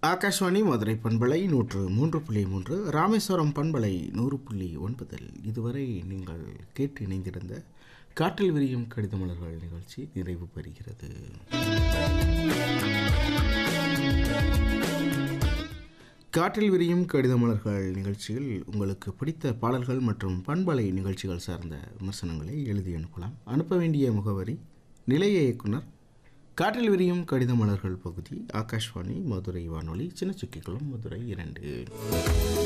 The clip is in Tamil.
ஆகாஷ்வாணி மதுரை பண்பலை நூற்று மூன்று புள்ளி மூன்று ராமேஸ்வரம் பண்பலை நூறு புள்ளி ஒன்பதில் இதுவரை நீங்கள் கேட்டு இணைந்திருந்த காற்றில் விரியும் கடித மலர்கள் நிகழ்ச்சி நிறைவு பெறுகிறது காற்றில் விரியும் கடித மலர்கள் நிகழ்ச்சியில் உங்களுக்கு பிடித்த பாடல்கள் மற்றும் பண்பலை நிகழ்ச்சிகள் சார்ந்த விமர்சனங்களை எழுதி அனுப்பலாம் அனுப்ப வேண்டிய முகவரி நிலைய இயக்குனர் காற்றில் விரியும் கடித மலர்கள் பகுதி ஆகாஷ்வாணி மதுரை வானொலி சின்னச்சுக்கிக்குளம் மதுரை இரண்டு